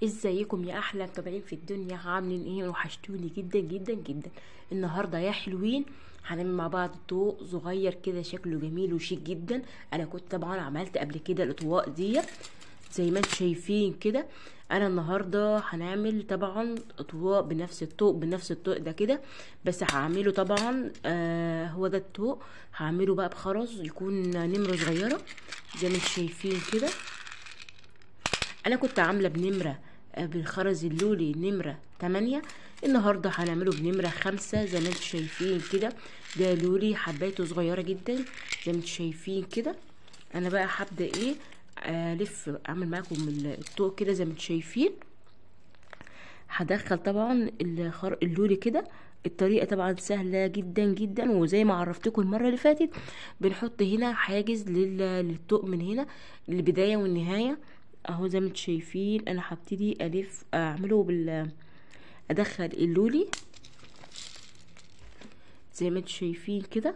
ازيكم يا احلى متابعين في الدنيا عاملين ايه وحشتوني جدا جدا جدا النهارده يا حلوين هنعمل مع بعض طوق صغير كده شكله جميل وشيك جدا انا كنت طبعا عملت قبل كده الاطواق دي زي ما انتم شايفين كده انا النهارده هنعمل طبعا اطواق بنفس الطوق بنفس الطوق ده كده بس هعمله طبعا آه هو ده الطوق هعمله بقى بخرز يكون نمره صغيره زي ما انتم شايفين كده انا كنت عامله بنمره بالخرز اللولي نمرة تمانية النهاردة هنعمله بنمرة خمسة زي ما انتم شايفين كده ده لولي حبايته صغيرة جدا زي ما انتم شايفين كده انا بقى هبدأ ايه الف اعمل معاكم الطوق كده زي ما انتم شايفين هدخل طبعا الخر... اللولي كده الطريقة طبعا سهلة جدا جدا وزي ما عرفتكم المرة اللي فاتت بنحط هنا حاجز لل... للطوق من هنا البداية والنهاية اهو زي ما انتم شايفين انا هبتدي الف اعمله بال ادخل اللولي زي ما انتم شايفين كده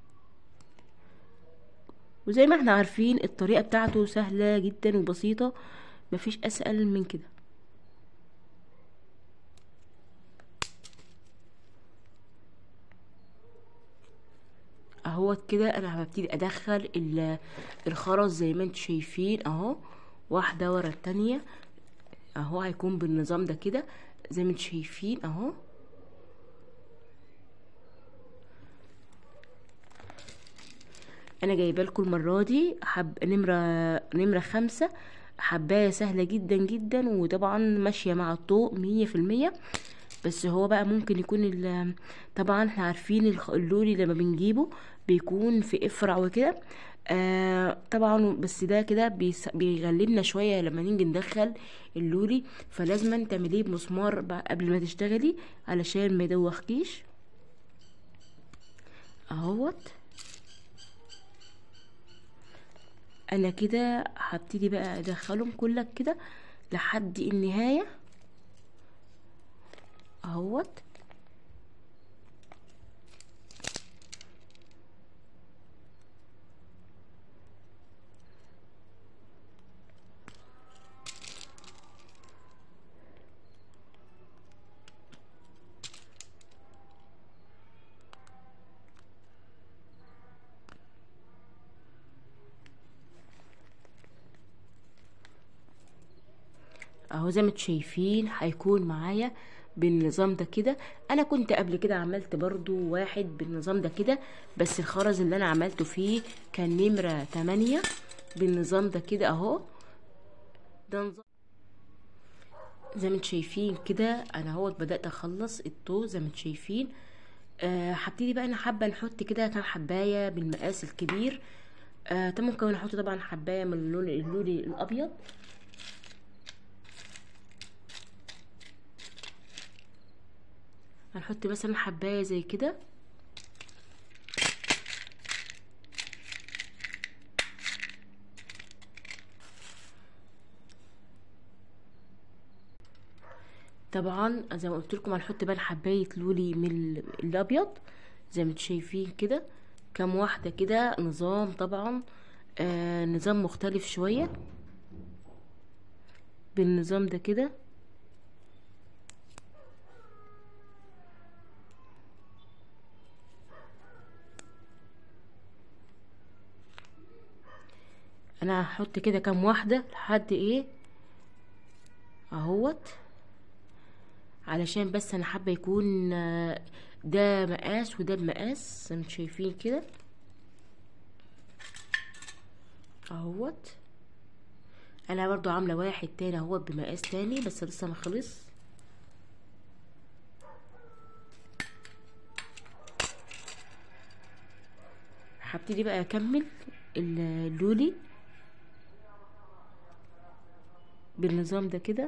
وزي ما احنا عارفين الطريقة بتاعته سهلة جدا وبسيطة مفيش اسهل من كده اهوت كده انا هبتدي ادخل الخرز زي ما انتم شايفين اهو واحدة ورا التانية اهو هيكون بالنظام ده كده زي ما انتم شايفين اهو انا جايبه لكم المره دي حب نمره نمره خمسة حبايه سهله جدا جدا وطبعا ماشيه مع الطوق مية في المية بس هو بقى ممكن يكون طبعا احنا عارفين اللولي لما بنجيبه بيكون في افرع وكده آه طبعا بس ده كده بيغلبنا شويه لما نيجي ندخل اللولي فلازم تعمليه بمسمار قبل ما تشتغلي علشان ما يدوخكيش اهوت انا كده هبتدي بقى ادخلهم كلك كده لحد النهايه اهوت اهو زي ما انتم شايفين هيكون معايا بالنظام ده كده انا كنت قبل كده عملت برضو واحد بالنظام ده كده بس الخرز اللي انا عملته فيه كان نمرة تمانية بالنظام ده كده اهو ده نظام زي ما انتم شايفين كده انا اهوت بدات اخلص الطو زي ما انتم شايفين آه هبتدي بقى انا حابه نحط كده كام حبايه بالمقاس الكبير آه طب ممكن نحط طبعا حبايه من اللون اللولي الابيض هنحط مثلا حبايه زي كده طبعا زي ما قلت لكم هنحط بقى حبايه لولي من الابيض زي ما انتم شايفين كده كام واحده كده نظام طبعا آه نظام مختلف شويه بالنظام ده كده انا هحط كده كام واحده لحد ايه اهوت علشان بس انا حابه يكون ده مقاس وده بمقاس زي ما انتم شايفين كده اهوت انا برضو عامله واحد تاني اهوت بمقاس تاني بس لسه ما خلص هبتدي بقى اكمل اللولي بالنظام ده كده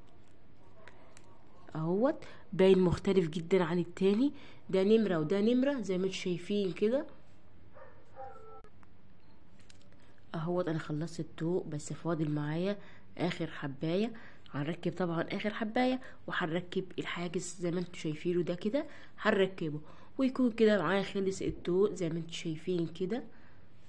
اهوت باين مختلف جدا عن التاني ده نمرة وده نمرة زي ما انتم شايفين كده اهوت انا خلصت الطوق بس فاضل معايا اخر حباية هنركب طبعا اخر حباية وهنركب الحاجز زي ما انتم شايفينه ده كده هنركبه ويكون كده معايا خلص الطوق زي ما انتم شايفين كده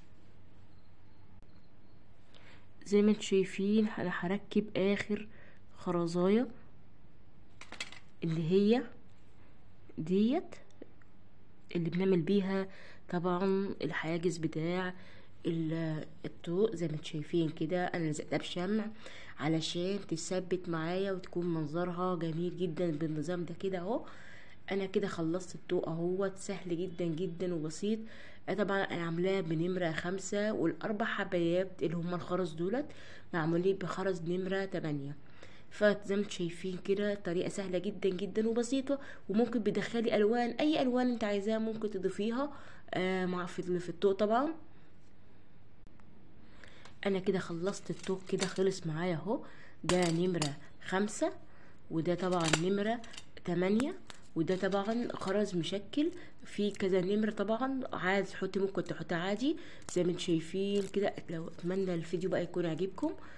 زي ما انتم شايفين انا هركب اخر خرزايه اللي هي ديت اللي بنعمل بيها طبعا الحاجز بتاع ال- الطوق زي ما انتم شايفين كده انا لزقتها بشمع علشان تثبت معايا وتكون منظرها جميل جدا بالنظام ده كده اهو انا كده خلصت الطوق اهوت سهل جدا جدا وبسيط آه طبعا انا عاملاه بنمرة خمسة والاربع حبايات اللي هما الخرز دولت معمولين بخرز نمرة تمانية فزي ما انتم شايفين كده طريقة سهلة جدا جدا وبسيطة وممكن بدخلي الوان اي الوان انت عايزاها ممكن تضيفيها آه مع في في الطوق طبعا انا كده خلصت الطوق كده خلص معايا اهو ده نمرة خمسة وده طبعا نمرة تمانية وده طبعا خرز مشكل في كذا نمرة طبعا عادي تحطي ممكن تحطي عادي زي ما انتم شايفين كده لو اتمنى الفيديو بقى يكون عجبكم